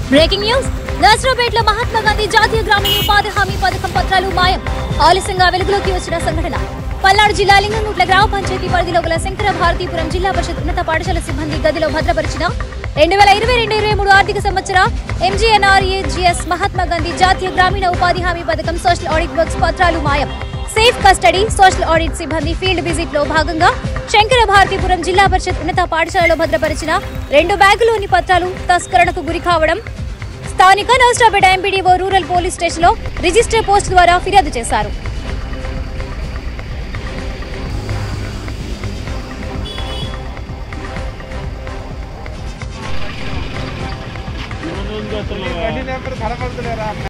breaking news నర్సరావుపేటలో మహాత్మా గాంధీ జాతీయ గ్రామీణ ఉపాధి హామీ పథకం పత్రాలు మాయం ఆలస్యంగా వెలుగులోకి వచ్చిన సంఘటన పల్నాడు జిల్లా లింగంగుట్ల గ్రామ పంచాయతీ పరిధిలో గల శంకర భారతీపురం జిల్లా పరిషత్ ఉన్నత పాఠశాల సిబ్బంది గదిలో భద్రపరిచిన రెండు వేల ఇరవై రెండు ఇరవై మూడు ఆర్థిక సంవత్సర ఎంజీఎన్ఆర్ఏజీఎస్ మహాత్మా గాంధీ జాతీయ గ్రామీణ ఉపాధి హామీ పథకం సోషల్ ఆడిట్ వర్క్స్ పత్రాలు మాయం సేఫ్ కస్టడీ సోషల్ ఆడిట్ సిబ్బంది ఫీల్డ్ విజిట్ లో భాగంగా శంకర భారతీపురం జిల్లా పరిషత్ ఉన్నత పాఠశాలలో భద్రపరిచిన రెండు బ్యాగులోని పత్రాలు తస్కరణకు గురి కావడం స్థానిక నర్సరాపేట ఎంపీడీఓ రూరల్ పోలీస్ స్టేషన్లో రిజిస్టర్ పోస్ట్ ద్వారా ఫిర్యాదు చేశారు బండి నెంబర్ కనపడుతున్నారా